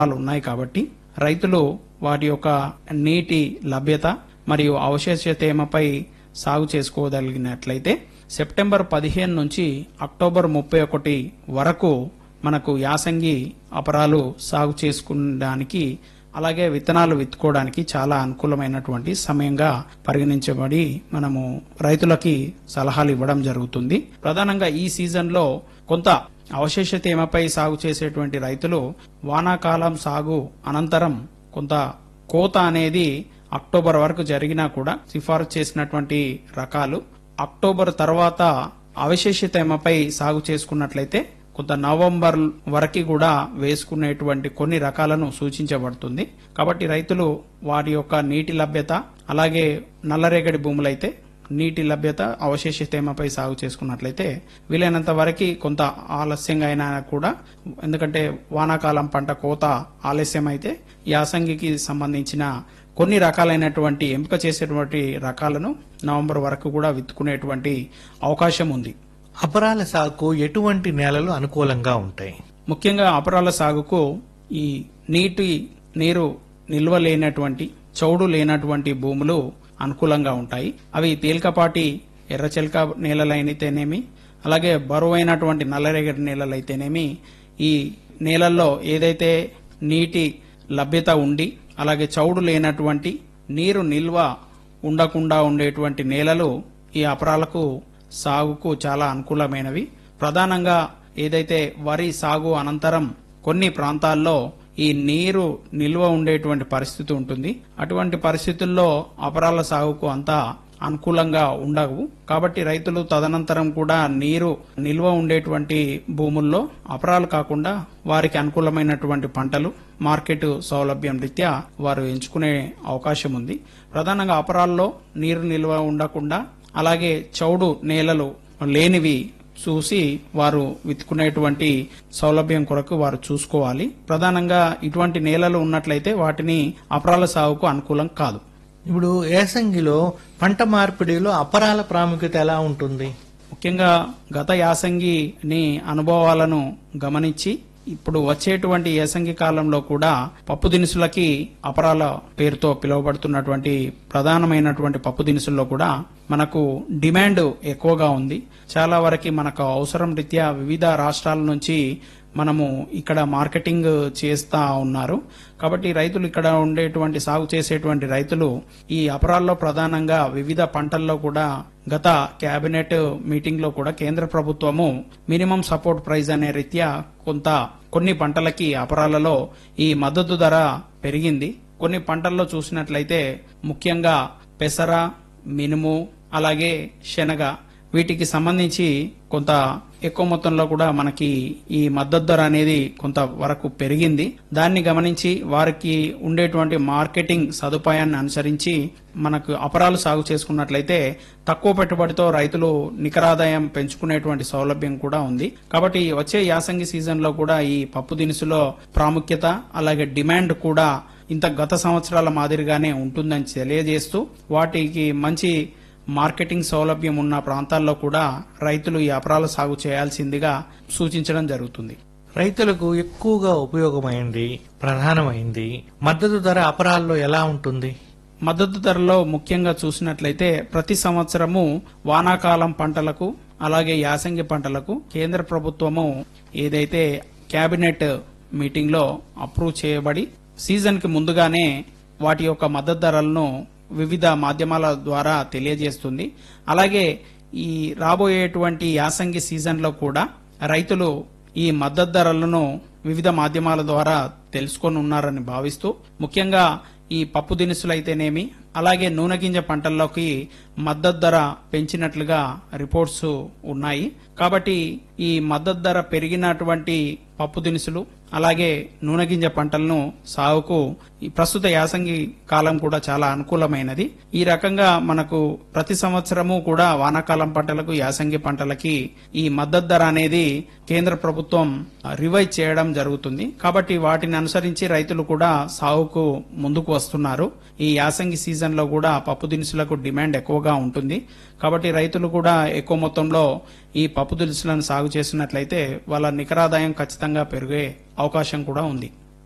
అవసరాలు ఉన్నాయి కాబట్టి రైతులు వాటి యొక్క నీటి లభ్యత మరియు అవశేష తేమపై సాగు చేసుకోగలిగినట్లయితే సెప్టెంబర్ పదిహేను నుంచి అక్టోబర్ ముప్పై ఒకటి వరకు మనకు యాసంగి అపరాలు సాగు చేసుకునడానికి అలాగే విత్తనాలు విత్తుకోవడానికి చాలా అనుకూలమైనటువంటి సమయంగా పరిగణించబడి మనము రైతులకి సలహాలు ఇవ్వడం జరుగుతుంది ప్రధానంగా ఈ సీజన్లో కొంత అవశేష తేమపై సాగు చేసేటువంటి రైతులు వానాకాలం సాగు అనంతరం కొంత కోత అనేది అక్టోబర్ వరకు జరిగినా కూడా సిఫారసు చేసినటువంటి రకాలు అక్టోబర్ తర్వాత అవశేష తేమపై సాగు చేసుకున్నట్లయితే కొంత నవంబర్ వరకు కూడా వేసుకునేటువంటి కొన్ని రకాలను సూచించబడుతుంది కాబట్టి రైతులు వారి యొక్క నీటి లభ్యత అలాగే నల్లరేగడి భూములైతే నీటి లభ్యత అవశేష తేమపై సాగు చేసుకున్నట్లయితే వీలైనంత వరకు కొంత ఆలస్యంగా అయినా కూడా ఎందుకంటే వానాకాలం పంట కోత ఆలస్యం అయితే యాసంగికి సంబంధించిన కొన్ని రకాలైనటువంటి ఎంపిక చేసేటువంటి రకాలను నవంబర్ వరకు కూడా విత్తుకునేటువంటి అవకాశం ఉంది అపరాల సాగుకు ఎటువంటి నేలలు అనుకూలంగా ఉంటాయి ముఖ్యంగా అపరాల సాగుకు ఈ నీటి నీరు నిల్వ లేనటువంటి చౌడు లేనటువంటి భూములు అనుకూలంగా ఉంటాయి అవి తేలికపాటి ఎర్రచెలక నేలలైతేనేమి అలాగే బరువైనటువంటి నల్లరేగడి నేలలైతేనేమి ఈ నేలల్లో ఏదైతే నీటి లభ్యత ఉండి అలాగే చౌడు లేనటువంటి నీరు నిల్వ ఉండకుండా ఉండేటువంటి నేలలు ఈ అపరాలకు సాగుకు చాలా అనుకూలమైనవి ప్రధానంగా ఏదైతే వరి సాగు అనంతరం కొన్ని ప్రాంతాల్లో ఈ నీరు నిల్వ ఉండేటువంటి పరిస్థితి ఉంటుంది అటువంటి పరిస్థితుల్లో అపరాల సాగుకు అంతా అనుకూలంగా ఉండవు కాబట్టి రైతులు తదనంతరం కూడా నీరు నిల్వ ఉండేటువంటి భూముల్లో అపరాలు కాకుండా వారికి అనుకూలమైనటువంటి పంటలు మార్కెట్ సౌలభ్యం రీత్యా వారు ఎంచుకునే అవకాశం ఉంది ప్రధానంగా అపరాల్లో నీరు నిల్వ ఉండకుండా అలాగే చౌడు నేలలు లేనివి చూసి వారు విత్తుకునేటువంటి సౌలభ్యం కొరకు వారు చూసుకోవాలి ప్రధానంగా ఇటువంటి నేలలు ఉన్నట్లయితే వాటిని అపరాల సాగుకు అనుకూలం కాదు ఇప్పుడు ఏసంగిలో పంట మార్పిడిలో అపరాల ప్రాముఖ్యత ఎలా ఉంటుంది ముఖ్యంగా గత యాసంగిని అనుభవాలను గమనించి ఇప్పుడు వచ్చేటువంటి యాసంగి కాలంలో కూడా పప్పు దినుసులకి అపరాల పేరుతో పిలువబడుతున్నటువంటి ప్రధానమైనటువంటి పప్పు దినుసుల్లో కూడా మనకు డిమాండ్ ఎక్కువగా ఉంది చాలా వరకు మనకు అవసరం రీత్యా వివిధ రాష్ట్రాల నుంచి మనము ఇక్కడ మార్కెటింగ్ చేస్తా ఉన్నారు కాబట్టి రైతులు ఇక్కడ ఉండేటువంటి సాగు చేసేటువంటి రైతులు ఈ అపరాల్లో ప్రధానంగా వివిధ పంటల్లో కూడా గత కేబినెట్ మీటింగ్ లో కూడా కేంద్ర ప్రభుత్వము మినిమం సపోర్ట్ ప్రైస్ అనే రీత్యా కొంత కొన్ని పంటలకి అపరాలలో ఈ మద్దతు ధర పెరిగింది కొన్ని పంటల్లో చూసినట్లయితే ముఖ్యంగా పెసర మినుము అలాగే శనగ వీటికి సంబంధించి కొంత ఎక్కువ మొత్తంలో కూడా మనకి ఈ మద్దతు ధర అనేది కొంత వరకు పెరిగింది దాన్ని గమనించి వారికి ఉండేటువంటి మార్కెటింగ్ సదుపాయాన్ని అనుసరించి మనకు అపరాలు సాగు చేసుకున్నట్లయితే తక్కువ పెట్టుబడితో రైతులు నికరాదాయం పెంచుకునేటువంటి సౌలభ్యం కూడా ఉంది కాబట్టి వచ్చే యాసంగి సీజన్ లో కూడా ఈ పప్పు దినుసులో ప్రాముఖ్యత అలాగే డిమాండ్ కూడా ఇంత గత సంవత్సరాల మాదిరిగానే ఉంటుందని తెలియజేస్తూ వాటికి మంచి మార్కెటింగ్ సౌలభ్యం ఉన్న ప్రాంతాల్లో కూడా రైతులు ఈ అపరాల సాగు చేయాల్సిందిగా సూచించడం జరుగుతుంది రైతులకు ఎక్కువగా ఉపయోగమైంది ప్రధానమైంది మద్దతు ధర అపరాల్లో ఎలా ఉంటుంది మద్దతు ధరలో ముఖ్యంగా చూసినట్లయితే ప్రతి సంవత్సరము వానాకాలం పంటలకు అలాగే యాసంగి పంటలకు కేంద్ర ప్రభుత్వము ఏదైతే కేబినెట్ మీటింగ్ లో అప్రూవ్ చేయబడి సీజన్ కి ముందుగానే వాటి యొక్క మద్దతు ధరలను వివిధ మాధ్యమాల ద్వారా తెలియజేస్తుంది అలాగే ఈ రాబోయేటువంటి యాసంగి సీజన్ లో కూడా రైతులు ఈ మద్దతు ధరలను వివిధ మాధ్యమాల ద్వారా తెలుసుకొని ఉన్నారని భావిస్తూ ముఖ్యంగా ఈ పప్పు దినుసులైతేనేమి అలాగే నూనె గింజ పంటల్లోకి మద్దతు ధర పెంచినట్లుగా రిపోర్ట్స్ ఉన్నాయి కాబట్టి ఈ మద్దతు ధర పెరిగినటువంటి పప్పు దినుసులు అలాగే నూనె గింజ పంటలను సాగుకు ఈ ప్రస్తుత యాసంగి కాలం కూడా చాలా అనుకూలమైనది ఈ రకంగా మనకు ప్రతి సంవత్సరము కూడా వానాకాలం పంటలకు యాసంగి పంటలకి ఈ మద్దతు ధర అనేది కేంద్ర ప్రభుత్వం రివైజ్ చేయడం జరుగుతుంది కాబట్టి వాటిని అనుసరించి రైతులు కూడా సాగుకు ముందుకు వస్తున్నారు ఈ యాసంగి సీజన్ లో కూడా పప్పు దినుసులకు డిమాండ్ ఎక్కువగా ఉంటుంది కాబట్టి రైతులు కూడా ఎక్కువ మొత్తంలో ఈ పప్పు దినుసులను సాగు చేసినట్లయితే వాళ్ళ నికరాదాయం ఖచ్చితంగా పెరిగే అవకాశం కూడా ఉంది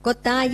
కొత్త